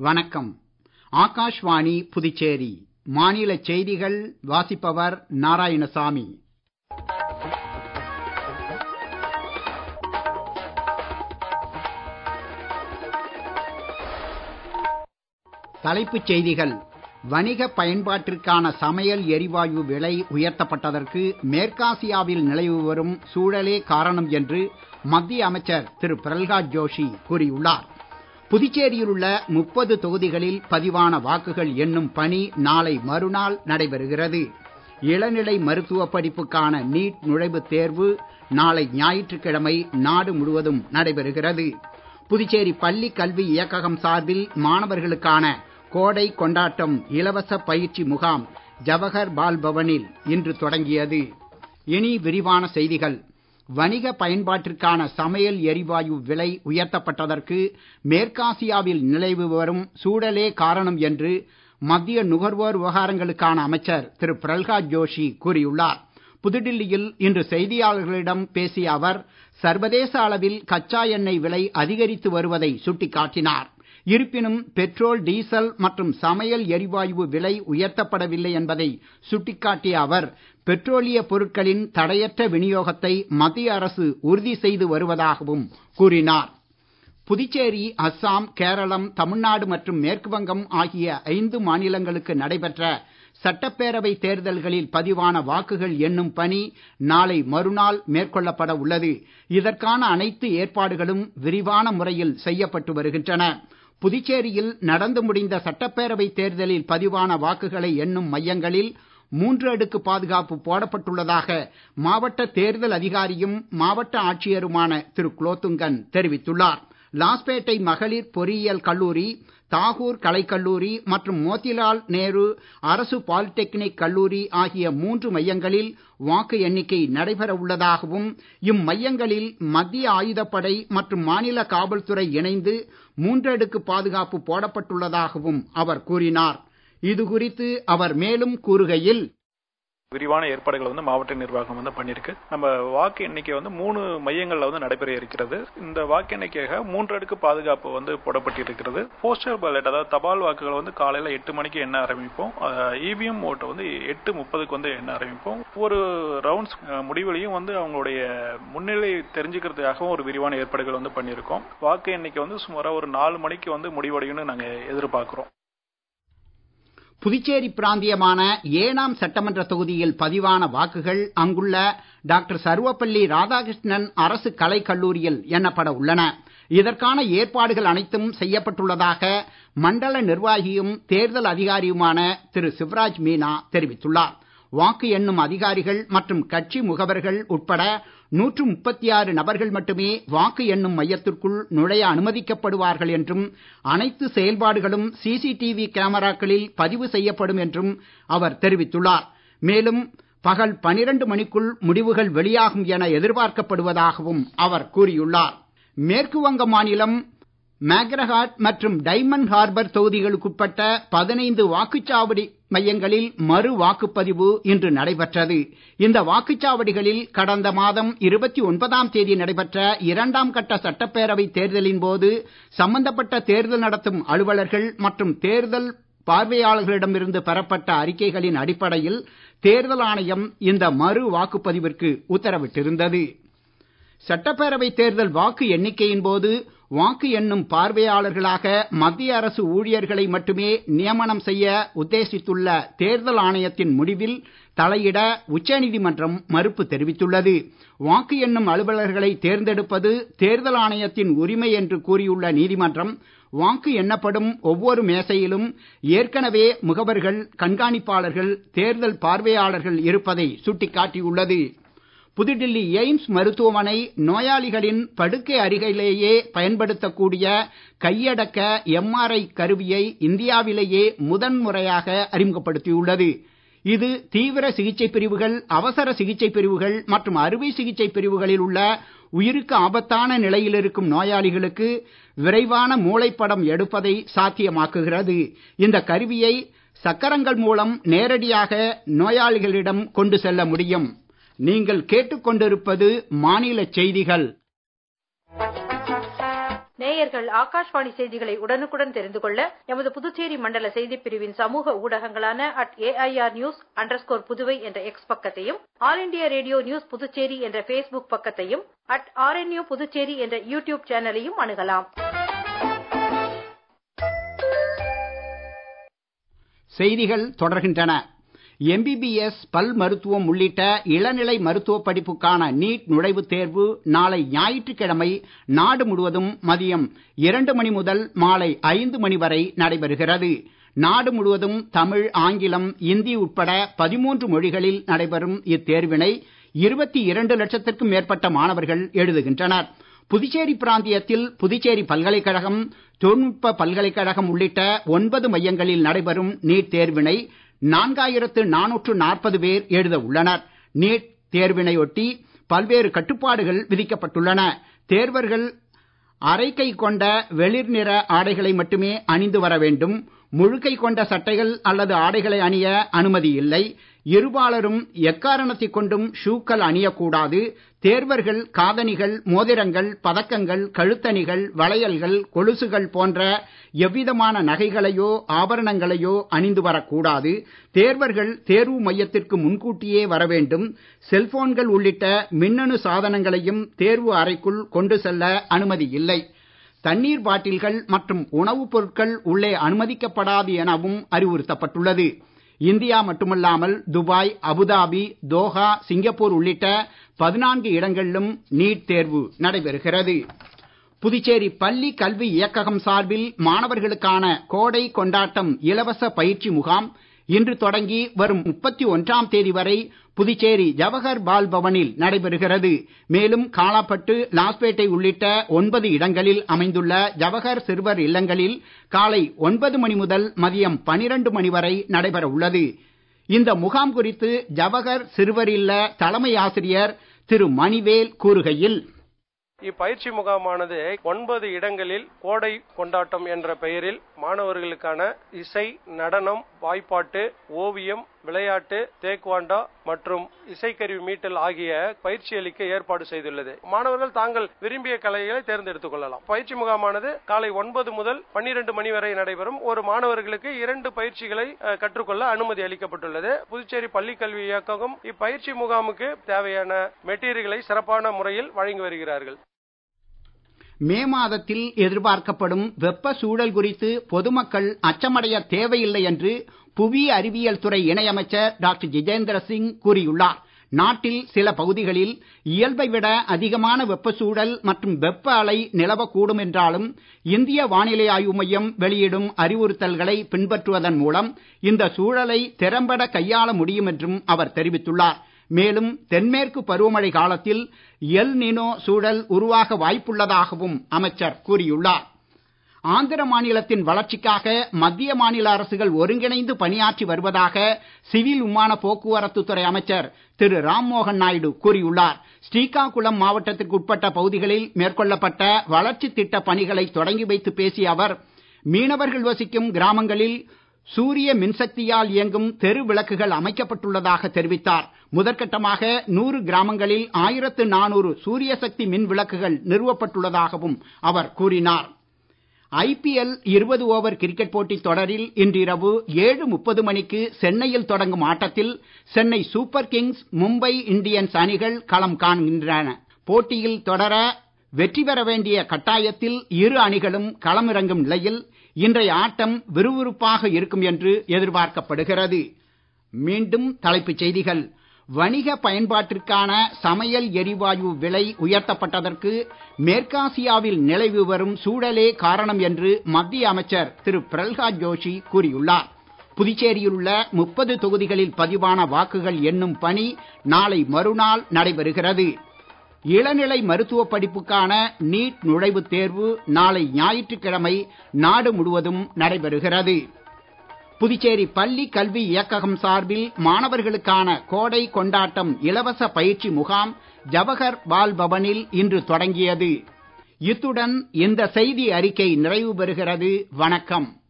வணக்கம் ஆகாஷ்வாணி புதுச்சேரி மாநில செய்திகள் வாசிப்பவர் நாராயணசாமி தலைப்புச் செய்திகள் வணிக பயன்பாட்டிற்கான சமையல் எரிவாயு விலை உயர்த்தப்பட்டதற்கு மேற்காசியாவில் நிலவி வரும் சூழலே காரணம் என்று மத்திய அமைச்சர் திரு பிரல்ஹாத் ஜோஷி கூறியுள்ளார் புதுச்சேரியில் உள்ள முப்பது தொகுதிகளில் பதிவான வாக்குகள் எண்ணும் பணி நாளை மறுநாள் நடைபெறுகிறது இளநிலை மருத்துவ படிப்புக்கான நீட் நுழைவுத் தேர்வு நாளை ஞாயிற்றுக்கிழமை நாடு முழுவதும் நடைபெறுகிறது புதுச்சேரி பள்ளி கல்வி இயக்ககம் சார்பில் மாணவர்களுக்கான கோடை கொண்டாட்டம் இலவச பயிற்சி முகாம் ஜவஹர் பால் பவனில் இன்று தொடங்கியது இனி விரிவான செய்திகள் வணிக பயன்பாட்டிற்கான சமையல் எரிவாயு விலை உயர்த்தப்பட்டதற்கு மேற்காசியாவில் நிலவி வரும் சூழலே காரணம் என்று மத்திய நுகர்வோர் விவகாரங்களுக்கான அமைச்சர் திரு பிரல்ஹாத் ஜோஷி கூறியுள்ளார் புதுடில்லியில் இன்று செய்தியாளர்களிடம் பேசிய அவர் சர்வதேச அளவில் கச்சா எண்ணெய் விலை அதிகரித்து வருவதை சுட்டிக்காட்டினார் இருப்பினும் பெட்ரோல் டீசல் மற்றும் சமையல் எரிவாயு விலை உயர்த்தப்படவில்லை என்பதை சுட்டிக்காட்டிய அவர் பெட்ரோலிய பொருட்களின் தடையற்ற விநியோகத்தை மத்திய அரசு உறுதி செய்து வருவதாகவும் கூறினார் புதுச்சேரி அஸ்ஸாம் கேரளம் தமிழ்நாடு மற்றும் மேற்கு வங்கம் ஆகிய ஐந்து மாநிலங்களுக்கு நடைபெற்ற சட்டப்பேரவை தேர்தல்களில் பதிவான வாக்குகள் எண்ணும் பணி நாளை மறுநாள் மேற்கொள்ளப்பட உள்ளது இதற்கான அனைத்து ஏற்பாடுகளும் விரிவான முறையில் செய்யப்பட்டு வருகின்றன புதுச்சேரியில் நடந்து முடிந்த சட்டப்பேரவை தேர்தலில் பதிவான வாக்குகளை எண்ணும் மையங்களில் மூன்று அடுக்கு பாதுகாப்பு போடப்பட்டுள்ளதாக மாவட்ட தேர்தல் அதிகாரியும் மாவட்ட ஆட்சியருமான திரு குலோத்துங்கன் தெரிவித்துள்ளார் லாஸ்பேட்டை மகளிர் பொறியியல் கல்லூரி தாகூர் கலைக்கல்லூரி மற்றும் மோத்திலால் நேரு அரசு பாலிடெக்னிக் கல்லூரி ஆகிய மூன்று மையங்களில் வாக்கு எண்ணிக்கை நடைபெற உள்ளதாகவும் இம்மையங்களில் மத்திய ஆயுதப்படை மற்றும் மாநில காவல்துறை இணைந்து மூன்றடுக்கு பாதுகாப்பு போடப்பட்டுள்ளதாகவும் அவர் கூறினார் இது குறித்து அவர் மேலும் கூறுகையில் விரிவான ஏற்பாடுகள் வந்து மாவட்ட நிர்வாகம் வந்து பண்ணிருக்கு நம்ம வாக்கு எண்ணிக்கை வந்து மூணு மையங்கள்ல வந்து நடைபெற இருக்கிறது இந்த வாக்கு எண்ணிக்கையாக மூன்று அடுக்கு பாதுகாப்பு வந்து போடப்பட்டிருக்கிறது போஸ்டல் பேலட் அதாவது தபால் வாக்குகள் வந்து காலையில எட்டு மணிக்கு எண்ண ஆரம்பிப்போம் இவிஎம் ஓட்டை வந்து எட்டு முப்பதுக்கு வந்து எண்ண ஆரம்பிப்போம் ஒரு ரவுண்ட்ஸ் முடிவுலையும் வந்து அவங்களுடைய முன்னிலை தெரிஞ்சுக்கிறதுக்காகவும் ஒரு விரிவான ஏற்பாடுகள் வந்து பண்ணியிருக்கோம் வாக்கு எண்ணிக்கை வந்து சுமாரா ஒரு நாலு மணிக்கு வந்து முடிவடையும்னு நாங்க எதிர்பார்க்கிறோம் புதுச்சேரி பிராந்தியமான ஏனாம் சட்டமன்ற தொகுதியில் பதிவான வாக்குகள் அங்குள்ள டாக்டர் சர்வப்பள்ளி ராதாகிருஷ்ணன் அரசு கலைக் கல்லூரியில் எண்ணப்பட உள்ளன இதற்கான ஏற்பாடுகள் அனைத்தும் செய்யப்பட்டுள்ளதாக மண்டல நிர்வாகியும் தேர்தல் அதிகாரியுமான திரு சிவராஜ் மீனா தெரிவித்துள்ளார் வாக்கு எண்ணும் அதிகாரிகள் மற்றும் கட்சி முகவர்கள் உட்பட நூற்று முப்பத்தி ஆறு நபர்கள் மட்டுமே வாக்கு எண்ணும் மையத்திற்குள் நுழைய அனுமதிக்கப்படுவார்கள் என்றும் அனைத்து செயல்பாடுகளும் சிசிடிவி கேமராக்களில் பதிவு செய்யப்படும் என்றும் அவர் தெரிவித்துள்ளார் மேலும் பகல் பனிரெண்டு மணிக்குள் முடிவுகள் வெளியாகும் என எதிர்பார்க்கப்படுவதாகவும் அவர் கூறியுள்ளார் மேற்கு வங்க மாநிலம் மேக்ரஹாட் மற்றும் டைமண்ட் ஹார்பர் தொகுதிகளுக்குட்பட்ட பதினைந்து வாக்குச்சாவடி மையங்களில் மறு வாக்குப்பதிவு இன்று நடைபெற்றது இந்த வாக்குச்சாவடிகளில் கடந்த மாதம் இருபத்தி ஒன்பதாம் தேதி நடைபெற்ற இரண்டாம் கட்ட சட்டப்பேரவை தேர்தலின் போது சம்பந்தப்பட்ட தேர்தல் நடத்தும் அலுவலர்கள் மற்றும் தேர்தல் பார்வையாளர்களிடமிருந்து பெறப்பட்ட அறிக்கைகளின் அடிப்படையில் தேர்தல் ஆணையம் இந்த மறு வாக்குப்பதிவிற்கு உத்தரவிட்டிருந்தது சட்டப்பேரவை தேர்தல் வாக்கு எண்ணிக்கையின் போது வாக்கு எண்ணும் பார்வையாளர்களாக மத்திய அரசு ஊழியர்களை மட்டுமே நியமனம் செய்ய உத்தேசித்துள்ள தேர்தல் ஆணையத்தின் முடிவில் தலையிட உச்சநீதிமன்றம் மறுப்பு தெரிவித்துள்ளது வாக்கு எண்ணும் அலுவலர்களை தேர்ந்தெடுப்பது தேர்தல் ஆணையத்தின் உரிமை என்று கூறியுள்ள நீதிமன்றம் வாக்கு எண்ணப்படும் ஒவ்வொரு மேசையிலும் ஏற்கனவே முகவர்கள் கண்காணிப்பாளர்கள் தேர்தல் பார்வையாளர்கள் இருப்பதை சுட்டிக்காட்டியுள்ளது புதுடில்லி எய்ம்ஸ் மருத்துவமனை நோயாளிகளின் படுக்கை அருகிலேயே பயன்படுத்தக்கூடிய கையடக்க எம்ஆர்ஐ கருவியை இந்தியாவிலேயே முதன்முறையாக அறிமுகப்படுத்தியுள்ளது இது தீவிர சிகிச்சை பிரிவுகள் அவசர சிகிச்சை பிரிவுகள் மற்றும் அறுவை சிகிச்சை பிரிவுகளில் உள்ள உயிருக்கு ஆபத்தான நிலையில் இருக்கும் நோயாளிகளுக்கு விரைவான மூளைப்படம் எடுப்பதை சாத்தியமாக்குகிறது இந்த கருவியை சக்கரங்கள் மூலம் நேரடியாக நோயாளிகளிடம் கொண்டு செல்ல முடியும் நீங்கள் கேட்டுக்கொண்டிருப்பது மாநில செய்திகள் நேயர்கள் ஆகாஷ்வாணி செய்திகளை உடனுக்குடன் தெரிந்து கொள்ள எமது புதுச்சேரி மண்டல செய்திப் பிரிவின் சமூக ஊடகங்களான at AIR news underscore Puduvai என்ற எக்ஸ் பக்கத்தையும் All India Radio news Puducherry என்ற ஃபேஸ்புக் பக்கத்தையும் அட் ஆர்என்யூ புதுச்சேரி என்ற யூடியூப் சேனலையும் அணுகலாம் செய்திகள் தொடர்கின்றன எம்பிபிஎஸ் பல் மருத்துவம் உள்ளிட்ட இளநிலை மருத்துவ படிப்புக்கான நீட் நுழைவுத் தேர்வு நாளை ஞாயிற்றுக்கிழமை நாடு முழுவதும் மதியம் இரண்டு மணி முதல் மாலை ஐந்து மணி வரை நடைபெறுகிறது நாடு முழுவதும் தமிழ் ஆங்கிலம் இந்தி உட்பட பதிமூன்று மொழிகளில் நடைபெறும் இத்தேர்வினை இருபத்தி இரண்டு லட்சத்திற்கும் மேற்பட்ட மாணவர்கள் எழுதுகின்றனர் புதுச்சேரி பிராந்தியத்தில் புதுச்சேரி பல்கலைக்கழகம் தொழில்நுட்ப பல்கலைக்கழகம் உள்ளிட்ட ஒன்பது மையங்களில் நடைபெறும் நீட் தேர்வினை நான்காயிரத்து நானூற்று நாற்பது பேர் எழுத உள்ளனர் நீட் தேர்வினையொட்டி பல்வேறு கட்டுப்பாடுகள் விதிக்கப்பட்டுள்ளன தேர்வர்கள் அரைக்கை கொண்ட வெளிர் நிற ஆடைகளை மட்டுமே அணிந்து வர வேண்டும் முழுக்கை கொண்ட சட்டைகள் அல்லது ஆடைகளை அணிய அனுமதி இல்லை இருபாலரும் எக்காரணத்தைக் கொண்டும் ஷூக்கள் அணியக்கூடாது தேர்வர்கள் காதணிகள் மோதிரங்கள் பதக்கங்கள் கழுத்தணிகள் வளையல்கள் கொலுசுகள் போன்ற எவ்விதமான நகைகளையோ ஆபரணங்களையோ அணிந்து வரக்கூடாது தேர்வர்கள் தேர்வு மையத்திற்கு முன்கூட்டியே வர வேண்டும் செல்போன்கள் உள்ளிட்ட மின்னணு சாதனங்களையும் தேர்வு அறைக்குள் கொண்டு செல்ல அனுமதி இல்லை தண்ணீர் பாட்டில்கள் மற்றும் உணவுப் பொருட்கள் உள்ளே அனுமதிக்கப்படாது எனவும் அறிவுறுத்தப்பட்டுள்ளது இந்தியா மட்டுமல்லாமல் துபாய் அபுதாபி தோஹா சிங்கப்பூர் உள்ளிட்ட பதினான்கு இடங்களிலும் நீட் தேர்வு நடைபெறுகிறது புதுச்சேரி பள்ளி கல்வி இயக்ககம் சார்பில் மாணவர்களுக்கான கோடை கொண்டாட்டம் இலவச பயிற்சி முகாம் இன்று தொடங்கி வரும் முப்பத்தி ஒன்றாம் தேதி வரை புதுச்சேரி ஜவஹர் பால் பவனில் நடைபெறுகிறது மேலும் காலாப்பட்டு லாஸ்பேட்டை உள்ளிட்ட ஒன்பது இடங்களில் அமைந்துள்ள ஜவஹர் சிறுவர் இல்லங்களில் காலை ஒன்பது மணி முதல் மதியம் பனிரெண்டு மணி வரை நடைபெற உள்ளது இந்த முகாம் குறித்து ஜவஹர் சிறுவர் இல்ல தலைமை ஆசிரியர் திரு மணிவேல் கூறுகையில் இப்பயிற்சி முகாமானது ஒன்பது இடங்களில் கோடை கொண்டாட்டம் என்ற பெயரில் மாணவர்களுக்கான இசை நடனம் வாய்ப்பாட்டு ஓவியம் விளையாட்டு தேக்வாண்டா மற்றும் இசைக்கருவி மீட்டல் ஆகிய பயிற்சி அளிக்க ஏற்பாடு செய்துள்ளது மாணவர்கள் தாங்கள் விரும்பிய கலைகளை தேர்ந்தெடுத்துக் கொள்ளலாம் பயிற்சி முகாமானது காலை ஒன்பது முதல் பன்னிரண்டு மணி வரை நடைபெறும் ஒரு மாணவர்களுக்கு இரண்டு பயிற்சிகளை கற்றுக்கொள்ள அனுமதி அளிக்கப்பட்டுள்ளது புதுச்சேரி பள்ளி கல்வி இயக்ககம் இப்பயிற்சி முகாமுக்கு தேவையான மெட்டீரியல்களை சிறப்பான முறையில் வழங்கி வருகிறார்கள் மே மாதத்தில் எதிர்பார்க்கப்படும் வெப்ப சூழல் குறித்து பொதுமக்கள் அச்சமடைய தேவையில்லை என்று புவி அறிவியல் துறை இணையமைச்சர் டாக்டர் ஜிதேந்திர சிங் கூறியுள்ளார் நாட்டில் சில பகுதிகளில் இயல்பை விட அதிகமான வெப்ப சூழல் மற்றும் வெப்ப அலை நிலவக்கூடும் என்றாலும் இந்திய வானிலை ஆய்வு மையம் வெளியிடும் அறிவுறுத்தல்களை பின்பற்றுவதன் மூலம் இந்த சூழலை திறம்பட கையாள முடியும் என்றும் அவர் தெரிவித்துள்ளார் மேலும் தென்மேற்கு பருவமழை காலத்தில் எல் நினோ சூழல் உருவாக வாய்ப்புள்ளதாகவும் அமைச்சர் கூறியுள்ளார் ஆந்திர மாநிலத்தின் வளர்ச்சிக்காக மத்திய மாநில அரசுகள் ஒருங்கிணைந்து பணியாற்றி வருவதாக சிவில் விமான போக்குவரத்து துறை அமைச்சர் திரு ராம்மோகன் நாயுடு கூறியுள்ளார் ஸ்ரீகாகுளம் மாவட்டத்திற்கு உட்பட்ட பகுதிகளில் மேற்கொள்ளப்பட்ட வளர்ச்சி திட்ட பணிகளை தொடங்கி வைத்து பேசிய அவர் மீனவர்கள் வசிக்கும் கிராமங்களில் சூரிய மின்சக்தியால் இயங்கும் தெரு விளக்குகள் அமைக்கப்பட்டுள்ளதாக தெரிவித்தார் முதற்கட்டமாக நூறு கிராமங்களில் ஆயிரத்து நானூறு சூரிய சக்தி மின் விளக்குகள் நிறுவப்பட்டுள்ளதாகவும் அவர் கூறினார் ஐபிஎல் இருபது ஓவர் கிரிக்கெட் போட்டித் தொடரில் இன்றிரவு ஏழு முப்பது மணிக்கு சென்னையில் தொடங்கும் ஆட்டத்தில் Chennai Super Kings Mumbai Indians அணிகள் களம் காண்கின்றன போட்டியில் தொடர வெற்றி பெற வேண்டிய கட்டாயத்தில் இரு அணிகளும் களமிறங்கும் நிலையில் இன்றைய ஆட்டம் விறுவிறுப்பாக இருக்கும் என்று எதிர்பார்க்கப்படுகிறது மீண்டும் தலைப்புச் செய்திகள் வணிக பயன்பாட்டிற்கான சமையல் எரிவாயு விலை உயர்த்தப்பட்டதற்கு மேற்காசியாவில் நிலவி வரும் சூழலே காரணம் என்று மத்திய அமைச்சர் திரு பிரல்ஹாத் ஜோஷி கூறியுள்ளார் புதுச்சேரியில் உள்ள முப்பது தொகுதிகளில் பதிவான வாக்குகள் எண்ணும் பணி நாளை மறுநாள் நடைபெறுகிறது இளநிலை மருத்துவ படிப்புக்கான நீட் நுழைவுத் தேர்வு நாளை ஞாயிற்றுக்கிழமை நாடு முழுவதும் நடைபெறுகிறது புதுச்சேரி பள்ளி கல்வி இயக்ககம் சார்பில் மாணவர்களுக்கான கோடை கொண்டாட்டம் இலவச பயிற்சி முகாம் ஜவஹர் பால் பவனில் இன்று தொடங்கியது இத்துடன் இந்த செய்தி அறிக்கை நிறைவு பெறுகிறது வணக்கம்